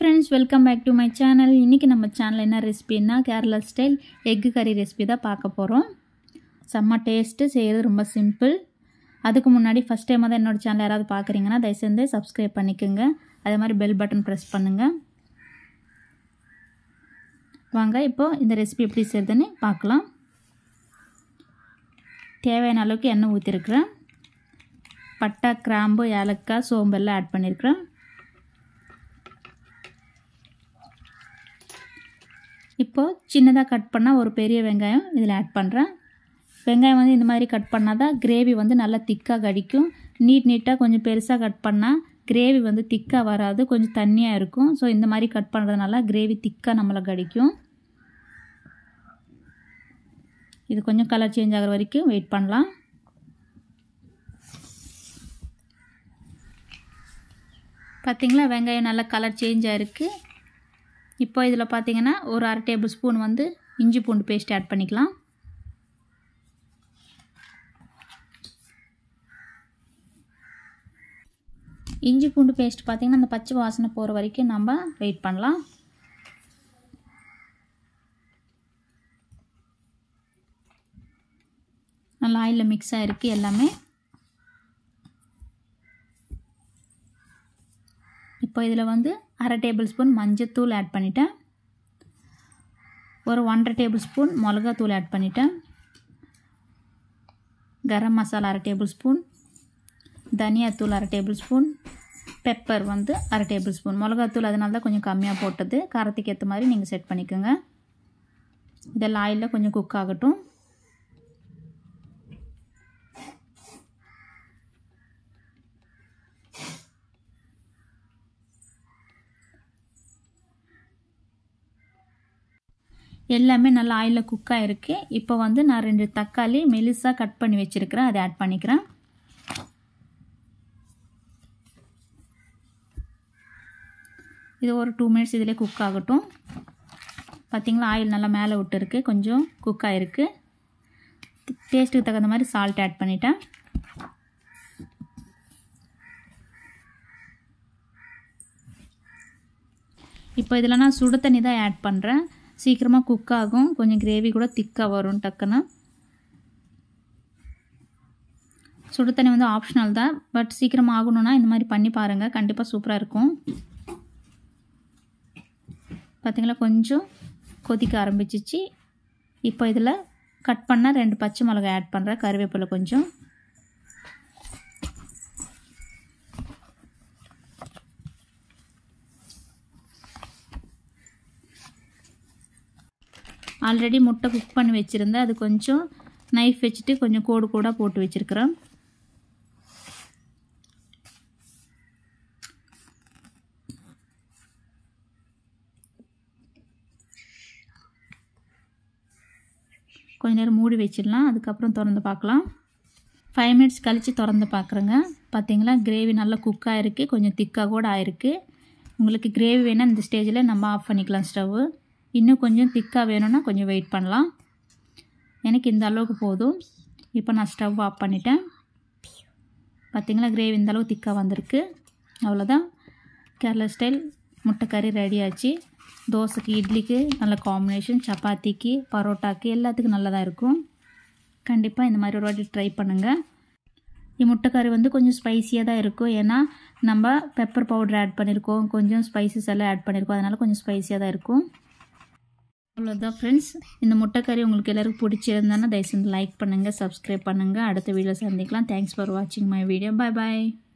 friends welcome back to my channel இன்றைக்கி நம்ம channel என்ன ரெசிபின்னா கேரளா ஸ்டைல் எக்கு கறி ரெசிபி தான் பார்க்க போகிறோம் செம்ம டேஸ்ட்டு செய்கிறது ரொம்ப சிம்பிள் அதுக்கு முன்னாடி ஃபஸ்ட் டைமாக தான் என்னோடய சேனல் யாராவது பார்க்குறீங்கன்னா தயவுசெய்து சப்ஸ்கிரைப் பண்ணிக்கோங்க அதே மாதிரி பெல் பட்டன் ப்ரெஸ் பண்ணுங்கள் வாங்க இப்போது இந்த ரெசிபி எப்படி செய்யுதுன்னு பார்க்கலாம் தேவையான அளவுக்கு எண்ணெய் ஊற்றிருக்கிறேன் பட்டை கிராம்பு ஏலக்காய் சோம்பெல்லாம் ஆட் பண்ணியிருக்கிறேன் இப்போது சின்னதாக கட் பண்ணால் ஒரு பெரிய வெங்காயம் இதில் ஆட் பண்ணுறேன் வெங்காயம் வந்து இந்த மாதிரி கட் பண்ணால் தான் கிரேவி வந்து நல்லா திக்காக கடிக்கும் நீட் நீட்டாக கொஞ்சம் பெருசாக கட் பண்ணால் கிரேவி வந்து திக்காக வராது கொஞ்சம் தண்ணியாக இருக்கும் ஸோ இந்த மாதிரி கட் பண்ணுறதுனால கிரேவி திக்காக நம்மளை கடிக்கும் இது கொஞ்சம் கலர் சேஞ்ச் ஆகிற வரைக்கும் வெயிட் பண்ணலாம் பார்த்திங்களா வெங்காயம் நல்லா கலர் சேஞ்ச் ஆகிருக்கு இப்போ இதில் பார்த்தீங்கன்னா ஒரு அரை டேபிள் ஸ்பூன் வந்து இஞ்சி பூண்டு பேஸ்ட் ஆட் பண்ணிக்கலாம் இஞ்சி பூண்டு பேஸ்ட் பார்த்திங்கன்னா அந்த பச்சை வாசனை போகிற வரைக்கும் நம்ம வெயிட் பண்ணலாம் நல்லா ஆயிலில் மிக்ஸ் ஆகிருக்கு எல்லாமே இப்போ இதில் வந்து அரை டேபிள் ஸ்பூன் மஞ்சத்தூள் ஆட் பண்ணிட்டேன் ஒரு ஒன்றரை டேபிள் ஸ்பூன் மிளகாத்தூள் ஆட் பண்ணிட்டேன் கரம் மசாலா அரை டேபிள் ஸ்பூன் தனியாத்தூள் அரை டேபிள் ஸ்பூன் பெப்பர் வந்து அரை டேபிள் ஸ்பூன் மிளகாத்தூள் அதனால தான் கொஞ்சம் கம்மியாக போட்டது காரத்துக்கு ஏற்ற மாதிரி நீங்கள் செட் பண்ணிக்கோங்க இதெல்லாம் ஆயிலில் கொஞ்சம் குக் ஆகட்டும் எல்லாமே நல்லா ஆயிலில் குக் ஆகிருக்கு இப்போ வந்து நான் ரெண்டு தக்காளி மெலிசாக கட் பண்ணி வச்சுருக்கிறேன் அதை ஆட் பண்ணிக்கிறேன் இது ஒரு டூ மினிட்ஸ் இதிலே குக் ஆகட்டும் பார்த்திங்களா ஆயில் நல்லா மேலே விட்டுருக்கு கொஞ்சம் குக் ஆகிருக்கு டேஸ்ட்டுக்கு தகுந்த மாதிரி சால்ட் ஆட் பண்ணிட்டேன் இப்போ இதில் நான் சுடு தண்ணி தான் ஆட் பண்ணுறேன் சீக்கிரமாக குக் ஆகும் கொஞ்சம் கிரேவி கூட திக்காக வரும் டக்குன்னு சுடு தண்ணி வந்து ஆப்ஷனல் தான் பட் சீக்கிரமாக ஆகணும்னா இந்த மாதிரி பண்ணி பாருங்கள் கண்டிப்பாக சூப்பராக இருக்கும் பார்த்திங்களா கொஞ்சம் கொதிக்க ஆரம்பிச்சிச்சு இப்போ இதில் கட் பண்ண ரெண்டு பச்சை மிளகாய் ஆட் பண்ணுறேன் கருவேப்பிலை கொஞ்சம் ஆல்ரெடி முட்டை குக் பண்ணி வச்சுருந்தேன் அது கொஞ்சம் நைஃப் வச்சுட்டு கொஞ்சம் கோடு கோடாக போட்டு வச்சுருக்கிறேன் கொஞ்ச நேரம் மூடி வச்சிடலாம் அதுக்கப்புறம் திறந்து பார்க்கலாம் ஃபைவ் மினிட்ஸ் கழித்து திறந்து பார்க்குறேங்க பார்த்தீங்களா கிரேவி நல்லா குக் ஆகிருக்கு கொஞ்சம் திக்காக கூட ஆயிருக்கு உங்களுக்கு கிரேவி வேணால் இந்த ஸ்டேஜில் நம்ம ஆஃப் பண்ணிக்கலாம் ஸ்டவ்வு இன்னும் கொஞ்சம் திக்காக வேணும்னா கொஞ்சம் வெயிட் பண்ணலாம் எனக்கு இந்த அளவுக்கு போதும் இப்போ நான் ஸ்டவ் ஆஃப் பண்ணிட்டேன் பார்த்திங்களா கிரேவி இந்த அளவுக்கு திக்காக வந்திருக்கு அவ்வளோதான் கேரளா ஸ்டைல் முட்டைக்கறி ரெடி ஆச்சு தோசைக்கு இட்லிக்கு நல்ல காம்பினேஷன் சப்பாத்திக்கு பரோட்டாக்கு எல்லாத்துக்கும் நல்லதாக இருக்கும் கண்டிப்பாக இந்த மாதிரி ஒரு வாட்டி ட்ரை பண்ணுங்கள் முட்டைக்கறி வந்து கொஞ்சம் ஸ்பைஸியாக தான் இருக்கும் ஏன்னா நம்ம பெப்பர் பவுடர் ஆட் பண்ணியிருக்கோம் கொஞ்சம் ஸ்பைசஸ் எல்லாம் ஆட் பண்ணியிருக்கோம் அதனால் கொஞ்சம் ஸ்பைஸியாக தான் இருக்கும் அவ்வளோதான் ஃப்ரெண்ட்ஸ் இந்த முட்டைக்கறி உங்களுக்கு எல்லாருக்கும் பிடிச்சிருந்தானா தயவுசெய்து லைக் பண்ணுங்கள் சப்ஸ்கிரைப் பண்ணுங்கள் அடுத்த வீடியோ சந்திக்கலாம் தேங்க்ஸ் ஃபார் வாட்சிங் மை வீடியோ பாய் பாய்